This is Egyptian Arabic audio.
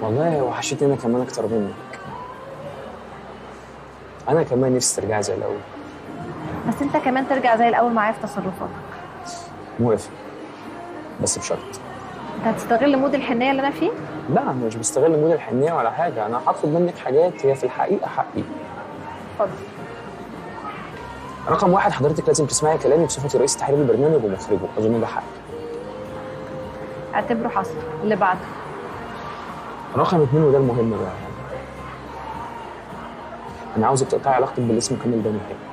والله وحشتني انا كمان اكتر منك انا كمان نفسي ترجعي زي الاول بس انت كمان ترجع زي الاول معايا في تصرفاتك موافق بس بشرط انت هتستغل مود الحنيه اللي انا فيه لا انا مش بستغل مود الحنيه ولا حاجه انا هطلب منك حاجات هي في الحقيقه حقي اتفضل رقم واحد حضرتك لازم تسمعي كلامي بصفتي رئيس تحرير البرنامج ومخرجه اظن ده حقي اعتبره حصل اللي بعده رقم اتنين وده المهم بقى انا عاوزك تقطعي علاقتك بالاسم كامل ده نهائي